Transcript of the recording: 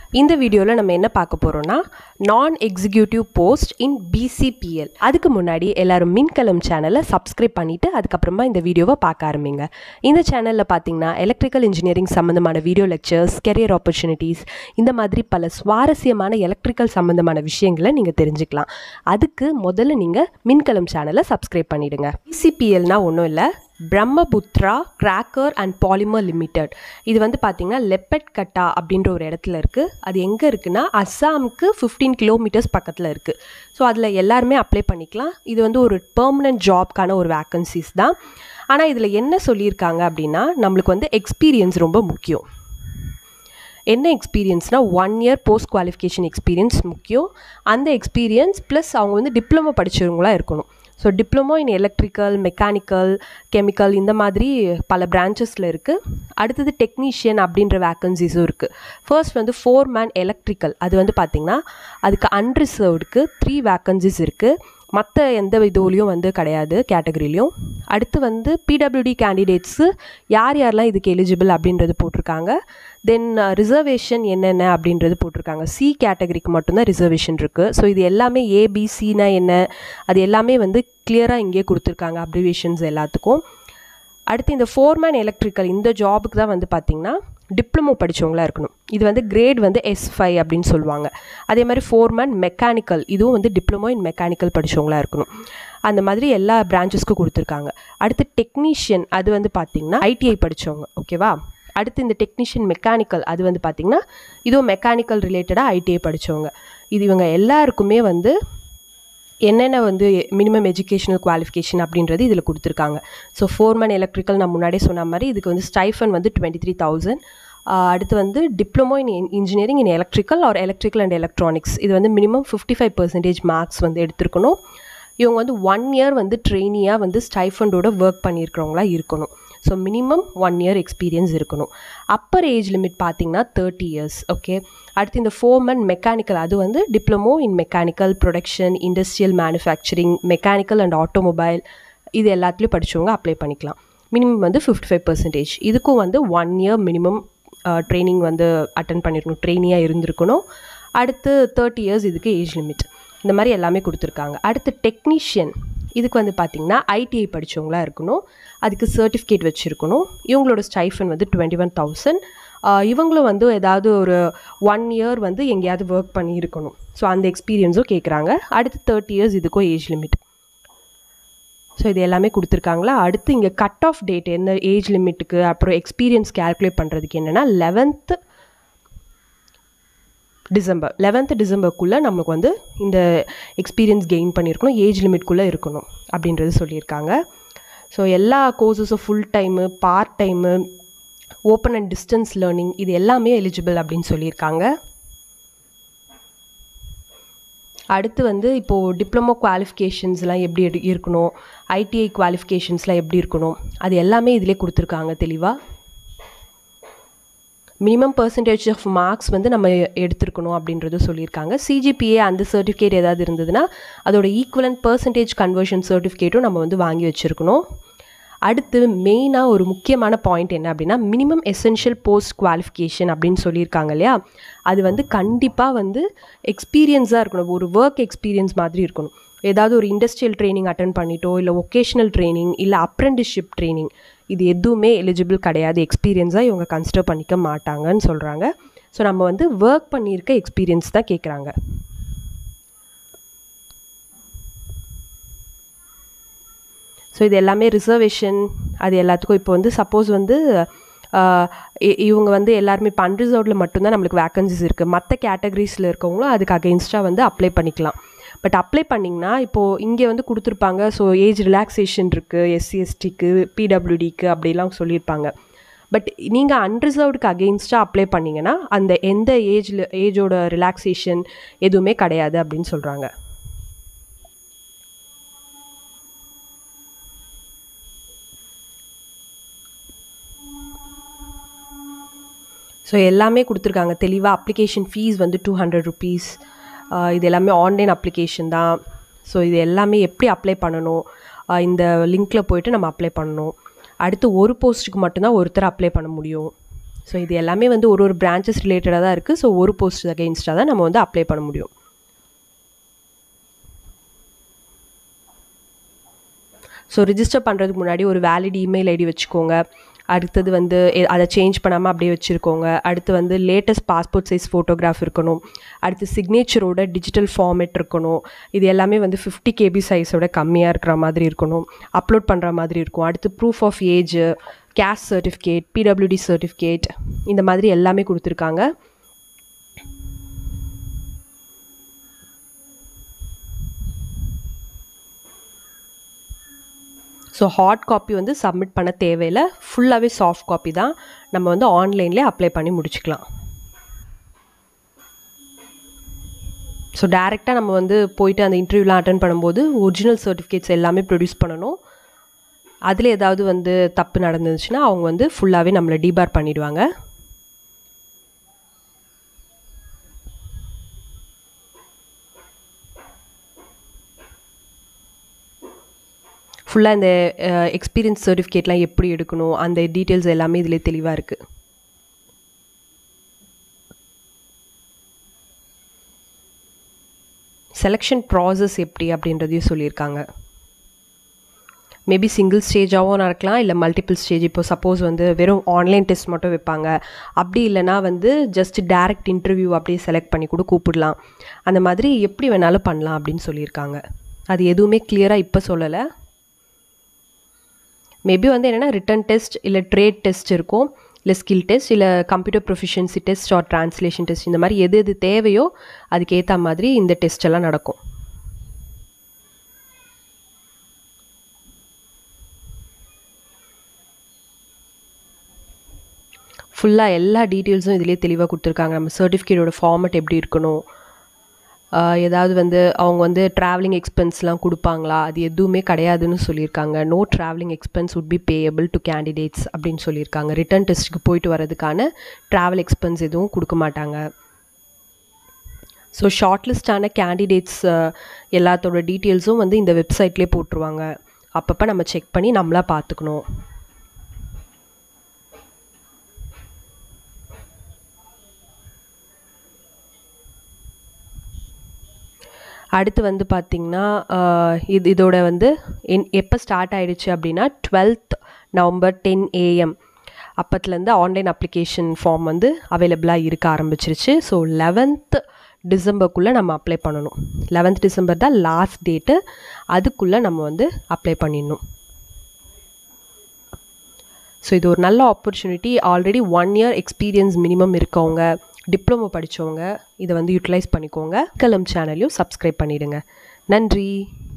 இந்த வீடியோவில் நம்ம என்ன பார்க்க போகிறோம்னா நான் எக்ஸிக்யூட்டிவ் போஸ்ட் இன் பிசிபிஎல் அதுக்கு முன்னாடி எல்லாரும் மின்கலம் சேனலை சப்ஸ்கிரைப் பண்ணிவிட்டு அதுக்கப்புறமா இந்த வீடியோவை பார்க்க ஆரம்பிங்க இந்த சேனலில் பார்த்தீங்கன்னா எலக்ட்ரிக்கல் இன்ஜினியரிங் சம்மந்தமான வீடியோ லெக்சர்ஸ் கெரியர் ஆப்பர்ச்சுனிட்டிஸ் இந்த மாதிரி பல சுவாரஸ்யமான எலக்ட்ரிக்கல் சம்மந்தமான விஷயங்களை நீங்கள் தெரிஞ்சுக்கலாம் அதுக்கு முதல்ல நீங்கள் மின்கலம் சேனலை சப்ஸ்கிரைப் பண்ணிவிடுங்க பிசிபிஎல்னால் ஒன்றும் இல்லை Brahmaputra cracker and polymer limited இது வந்து பார்த்தீங்கன்னா லெப்பட் கட்டா அப்படின்ற ஒரு இடத்துல இருக்குது அது எங்கே இருக்குன்னா அஸ்ஸாமுக்கு ஃபிஃப்டீன் கிலோமீட்டர்ஸ் பக்கத்தில் இருக்குது ஸோ அதில் எல்லாருமே அப்ளை பண்ணிக்கலாம் இது வந்து ஒரு பெர்மனன்ட் ஜாப்க்கான ஒரு வேக்கன்சிஸ் தான் ஆனால் இதில் என்ன சொல்லியிருக்காங்க அப்படின்னா நம்மளுக்கு வந்து எக்ஸ்பீரியன்ஸ் ரொம்ப முக்கியம் என்ன எக்ஸ்பீரியன்ஸ்னால் one year post qualification experience முக்கியம் அந்த எக்ஸ்பீரியன்ஸ் ப்ளஸ் அவங்க வந்து டிப்ளமோ படித்தவங்களாக இருக்கணும் so diploma in electrical mechanical chemical இந்த மாதிரி பல பிரான்ச்சஸில் இருக்குது அடுத்தது டெக்னீஷியன் அப்படின்ற வேக்கன்சிஸும் இருக்குது ஃபர்ஸ்ட் வந்து ஃபோர் மேன் எலக்ட்ரிக்கல் அது வந்து பார்த்திங்கன்னா அதுக்கு அன்ரிசர்வ்டுக்கு த்ரீ வேக்கன்சிஸ் இருக்குது மற்ற எந்த இதுலேயும் வந்து கிடையாது கேட்டகரிலையும் அடுத்து வந்து பிடபிள்யூடி கேண்டிடேட்ஸு யார் யாரெல்லாம் இதுக்கு எலிஜிபிள் அப்படின்றது போட்டிருக்காங்க தென் ரிசர்வேஷன் என்னென்ன அப்படின்றது போட்டிருக்காங்க சி கேட்டகரிக்கு மட்டும்தான் ரிசர்வேஷன் இருக்குது ஸோ இது எல்லாமே ஏபிசினா என்ன அது எல்லாமே வந்து கிளியராக இங்கே கொடுத்துருக்காங்க அப்ரிவேஷன்ஸ் எல்லாத்துக்கும் அடுத்து இந்த ஃபோர்மேன் எலக்ட்ரிக்கல் இந்த ஜாபுக்கு தான் வந்து பார்த்திங்கன்னா டிப்ளமோ படித்தவங்களா இருக்கணும் இது வந்து கிரேட் வந்து எஸ் ஃபைவ் அப்படின்னு சொல்லுவாங்க அதே மாதிரி ஃபோர்மேன் மெக்கானிக்கல் இதுவும் வந்து டிப்ளமோ இன் மெக்கானிக்கல் படித்தவங்களா இருக்கணும் அந்த மாதிரி எல்லா பிரான்ச்சஸ்க்கும் கொடுத்துருக்காங்க அடுத்து டெக்னீஷியன் அது வந்து பார்த்திங்கன்னா ஐடிஐ படித்தவங்க ஓகேவா அடுத்து இந்த டெக்னீஷியன் மெக்கானிக்கல் அது வந்து பார்த்திங்கன்னா இதுவும் மெக்கானிக்கல் ரிலேட்டடாக ஐடிஐ படித்தவங்க இது இவங்க எல்லாருக்குமே வந்து என்னென்ன வந்து மினிமம் எஜுகேஷனல் குவாலிஃபிகேஷன் அப்படின்றது இதில் கொடுத்துருக்காங்க ஸோ ஃபோர்மேன் எலக்ட்ரிக்கல் நான் முன்னாடியே சொன்ன மாதிரி இதுக்கு வந்து ஸ்டைஃபன் வந்து டுவெண்ட்டி த்ரீ தௌசண்ட் அடுத்து வந்து diploma in engineering in electrical or electrical and electronics இது வந்து minimum fifty five percentage marks வந்து எடுத்துருக்கணும் இவங்க வந்து ஒன் இயர் வந்து ட்ரெயினியாக வந்து ஸ்டைஃபண்டோட ஒர்க் பண்ணியிருக்கிறவங்களா இருக்கணும் so minimum one year experience இருக்கணும் அப்பர் ஏஜ் லிமிட் பார்த்தீங்கன்னா தேர்ட்டி இயர்ஸ் ஓகே அடுத்து இந்த ஃபோம் அண்ட் மெக்கானிக்கல் அது வந்து diploma in mechanical production industrial manufacturing mechanical and automobile இது எல்லாத்துலேயும் படித்தவங்க அப்ளை பண்ணிக்கலாம் மினிமம் வந்து ஃபிஃப்டி ஃபைவ் பர்சன்டேஜ் இதுக்கும் வந்து ஒன் இயர் மினிமம் ட்ரைனிங் வந்து அட்டன் பண்ணியிருக்கணும் ட்ரெயினியாக இருந்திருக்கணும் அடுத்து தேர்ட்டி இயர்ஸ் இதுக்கு ஏஜ் லிமிட் இந்த மாதிரி எல்லாமே கொடுத்துருக்காங்க அடுத்து டெக்னீஷியன் இதுக்கு வந்து பார்த்திங்கன்னா ஐடிஐ படித்தவங்களா இருக்கணும் அதுக்கு சர்டிஃபிகேட் வச்சுருக்கணும் இவங்களோட ஸ்டைஃபன் வந்து டுவெண்ட்டி ஒன் தௌசண்ட் இவங்களும் வந்து ஏதாவது ஒரு ஒன் இயர் வந்து எங்கேயாவது ஒர்க் பண்ணியிருக்கணும் ஸோ அந்த எக்ஸ்பீரியன்ஸும் கேட்குறாங்க அடுத்து தேர்ட்டி இயர்ஸ் இதுக்கும் ஏஜ் லிமிட் ஸோ இது எல்லாமே கொடுத்துருக்காங்களா அடுத்து இங்கே கட் ஆஃப் டேட் எந்த ஏஜ் லிமிட்டுக்கு அப்புறம் எக்ஸ்பீரியன்ஸ் கேல்குலேட் பண்ணுறதுக்கு என்னென்னா லெவன்த்து டிசம்பர் லெவன்த்து டிசம்பருக்குள்ளே நமக்கு வந்து இந்த எக்ஸ்பீரியன்ஸ் கெயின் பண்ணியிருக்கணும் ஏஜ் லிமிட்குள்ளே இருக்கணும் அப்படின்றது சொல்லியிருக்காங்க ஸோ எல்லா கோர்சஸும் full time part time open and distance learning இது எல்லாமே எலிஜிபிள் அப்படின்னு சொல்லியிருக்காங்க அடுத்து வந்து இப்போது டிப்ளமோ குவாலிஃபிகேஷன்ஸ்லாம் எப்படி இருக்கணும் ஐடிஐ குவாலிஃபிகேஷன்ஸ்லாம் எப்படி இருக்கணும் அது எல்லாமே இதிலே கொடுத்துருக்காங்க தெளிவாக மினிமம் பர்சன்டேஜ் ஆஃப் மார்க்ஸ் வந்து நம்ம எடுத்துருக்கணும் அப்படின்றது சொல்லியிருக்காங்க சிஜிபிஏ அந்த சர்டிஃபிகேட் ஏதாவது இருந்ததுன்னா அதோட ஈக்குவலன்ட் பர்சன்டேஜ் கன்வர்ஷன் சர்டிஃபிகேட்டும் நம்ம வந்து வாங்கி வச்சுருக்கணும் அடுத்து மெயினாக ஒரு முக்கியமான பாயிண்ட் என்ன அப்படின்னா மினிமம் எசென்ஷியல் போஸ்ட் குவாலிஃபிகேஷன் அப்படின்னு சொல்லியிருக்காங்க இல்லையா அது வந்து கண்டிப்பாக வந்து எக்ஸ்பீரியன்ஸாக இருக்கணும் ஒரு ஒர்க் எக்ஸ்பீரியன்ஸ் மாதிரி இருக்கணும் ஏதாவது ஒரு இண்டஸ்ட்ரியல் ட்ரைனிங் அட்டன் பண்ணிட்டோ இல்லை ஒகேஷ்னல் ட்ரைனிங் இல்லை அப்ரெண்டிஸ்ஷிப் ட்ரைனிங் இது எதுவுமே எலிஜிபிள் கிடையாது எக்ஸ்பீரியன்ஸாக இவங்க கன்சிடர் பண்ணிக்க மாட்டாங்கன்னு சொல்கிறாங்க ஸோ நம்ம வந்து ஒர்க் பண்ணியிருக்க எக்ஸ்பீரியன்ஸ் தான் கேட்குறாங்க ஸோ இது எல்லாமே ரிசர்வேஷன் அது எல்லாத்துக்கும் இப்போ வந்து சப்போஸ் வந்து இவங்க வந்து எல்லாருமே இப்போ அன்ரிசர்வ்டில் மட்டும்தான் நம்மளுக்கு வேக்கன்சிஸ் இருக்குது மற்ற கேட்டகரிஸில் இருக்கவங்களும் அதுக்கு அகெயின்ஸ்டாக வந்து அப்ளை பண்ணிக்கலாம் பட் அப்ளை பண்ணிங்கன்னா இப்போது இங்கே வந்து கொடுத்துருப்பாங்க ஸோ ஏஜ் ரிலாக்ஸேஷன் இருக்குது எஸ்சி எஸ்டிக்கு பிடபிள்யூடிக்கு அப்படிலாம் சொல்லியிருப்பாங்க பட் நீங்கள் அன்ரிசர்வ்டுக்கு அகெயின்ஸ்டாக அப்ளை பண்ணிங்கன்னா அந்த எந்த ஏஜில் ஏஜோட ரிலாக்ஸேஷன் எதுவுமே கிடையாது அப்படின்னு சொல்கிறாங்க ஸோ எல்லாமே கொடுத்துருக்காங்க தெளிவாக அப்ளிகேஷன் ஃபீஸ் வந்து டூ ஹண்ட்ரட் ருபீஸ் இது எல்லாமே ஆன்லைன் அப்ளிகேஷன் தான் ஸோ இது எல்லாமே எப்படி அப்ளை பண்ணணும் இந்த லிங்க்கில் போயிட்டு நம்ம அப்ளை பண்ணணும் அடுத்து ஒரு போஸ்ட்டுக்கு மட்டும்தான் ஒருத்தர் அப்ளை பண்ண முடியும் ஸோ இது எல்லாமே வந்து ஒரு ஒரு பிரான்ச்சஸ் ரிலேட்டடாக தான் இருக்குது ஸோ ஒரு போஸ்ட் அகெயின்ஸ்டாக தான் நம்ம வந்து அப்ளை பண்ண முடியும் ஸோ ரிஜிஸ்டர் பண்ணுறதுக்கு முன்னாடி ஒரு வேலிட் இமெயில் ஐடி வச்சுக்கோங்க அடுத்தது வந்து எ- அதை சேஞ்ச் பண்ணாமல் அப்படியே வச்சுருக்கோங்க அடுத்து வந்து லேட்டஸ்ட் பாஸ்போர்ட் சைஸ் ஃபோட்டோகிராஃப் இருக்கணும் அடுத்து சிக்னேச்சரோட டிஜிட்டல் ஃபார்மேட் இருக்கணும் இது எல்லாமே வந்து ஃபிஃப்டி கேபி சைஸோட கம்மியாக இருக்கிற மாதிரி இருக்கணும் அப்லோட் பண்ணுற மாதிரி இருக்கும் அடுத்து proof of age caste certificate PWD certificate இந்த மாதிரி எல்லாமே கொடுத்துருக்காங்க ஸோ ஹார்ட் காப்பி வந்து சப்மிட் பண்ண தேவையில்லை ஃபுல்லாகவே சாஃப்ட் காப்பி தான் நம்ம வந்து ஆன்லைன்லேயே அப்ளை பண்ணி முடிச்சுக்கலாம் ஸோ டேரெக்டாக நம்ம வந்து போயிட்டு அந்த இன்டர்வியூலாம் அட்டன் பண்ணும்போது ஒரிஜினல் சர்டிஃபிகேட்ஸ் எல்லாமே ப்ரொடியூஸ் பண்ணணும் அதில் ஏதாவது வந்து தப்பு நடந்துச்சுன்னா அவங்க வந்து ஃபுல்லாகவே நம்மளை டிபார் பண்ணிடுவாங்க ஃபுல்லாக இந்த எக்ஸ்பீரியன்ஸ் சர்டிஃபிகேட்லாம் எப்படி எடுக்கணும் அந்த டீட்டெயில்ஸ் எல்லாமே இதில் தெளிவாக இருக்குது செலெக்ஷன் ப்ராசஸ் எப்படி அப்படின்றதையும் சொல்லியிருக்காங்க மேபி சிங்கிள் ஸ்டேஜாகவும் நடக்கலாம் இல்லை மல்டிபிள் ஸ்டேஜ் இப்போ சப்போஸ் வந்து வெறும் ஆன்லைன் டெஸ்ட் மட்டும் வைப்பாங்க அப்படி இல்லைனா வந்து ஜஸ்ட் டைரக்ட் இன்டர்வியூ அப்படியே செலக்ட் பண்ணி கூட கூப்பிடலாம் அந்த மாதிரி எப்படி வேணாலும் பண்ணலாம் அப்படின்னு சொல்லியிருக்காங்க அது எதுவுமே கிளியராக இப்போ சொல்லலை மேபி வந்து என்னென்னா ரிட்டன் டெஸ்ட் இல்லை ட்ரேட் டெஸ்ட் இருக்கும் இல்லை ஸ்கில் டெஸ்ட் இல்லை computer proficiency test or translation test இந்த மாதிரி எது எது தேவையோ அதுக்கேற்ற மாதிரி இந்த டெஸ்ட் எல்லாம் நடக்கும் ஃபுல்லாக எல்லா டீட்டெயில்ஸும் இதிலே தெளிவாக கொடுத்துருக்காங்க நம்ம சர்டிஃபிகேட்டோட ஃபார்மட் எப்படி இருக்கணும் ஆஹ் ஏதாவது வந்து அவங்க வந்து ட்ராவலிங் எக்ஸ்பென்ஸ்லாம் கொடுப்பாங்களா அது எதுவுமே கிடையாதுன்னு சொல்லியிருக்காங்க no travelling expense would be payable to candidates அப்படின்னு சொல்லியிருக்காங்க ரிட்டர்ன் டெஸ்ட்டுக்கு போயிட்டு வரதுக்கான ட்ராவல் எக்ஸ்பென்ஸ் எதுவும் கொடுக்க மாட்டாங்க ஸோ ஷார்ட்லிஸ்டான கேண்டிடேட்ஸ் எல்லாத்தோட டீட்டெயில்ஸும் வந்து இந்த வெப்சைட்லேயே போட்டுருவாங்க அப்பப்போ நம்ம செக் பண்ணி நம்மளா பார்த்துக்கணும் அடுத்து வந்து பார்த்திங்கன்னா இது இதோட வந்து என் எப்போ ஸ்டார்ட் ஆயிடுச்சு அப்படின்னா டுவெல்த் நவம்பர் டென் ஏஎம் அப்பத்துலேருந்து ஆன்லைன் அப்ளிகேஷன் ஃபார்ம் வந்து அவைலபிளாக இருக்க ஆரம்பிச்சிருச்சு ஸோ லெவன்த் டிசம்பருக்குள்ளே நம்ம அப்ளை பண்ணணும் லெவன்த் டிசம்பர் தான் லாஸ்ட் டேட்டு அதுக்குள்ளே நம்ம வந்து அப்ளை பண்ணிடணும் ஸோ இது ஒரு நல்ல opportunity already one year experience minimum இருக்கவங்க டிப்ளமோ படித்தவங்க இதை வந்து யூட்டிலைஸ் பண்ணிக்கோங்க கலம் சேனலையும் சப்ஸ்கிரைப் பண்ணிவிடுங்க நன்றி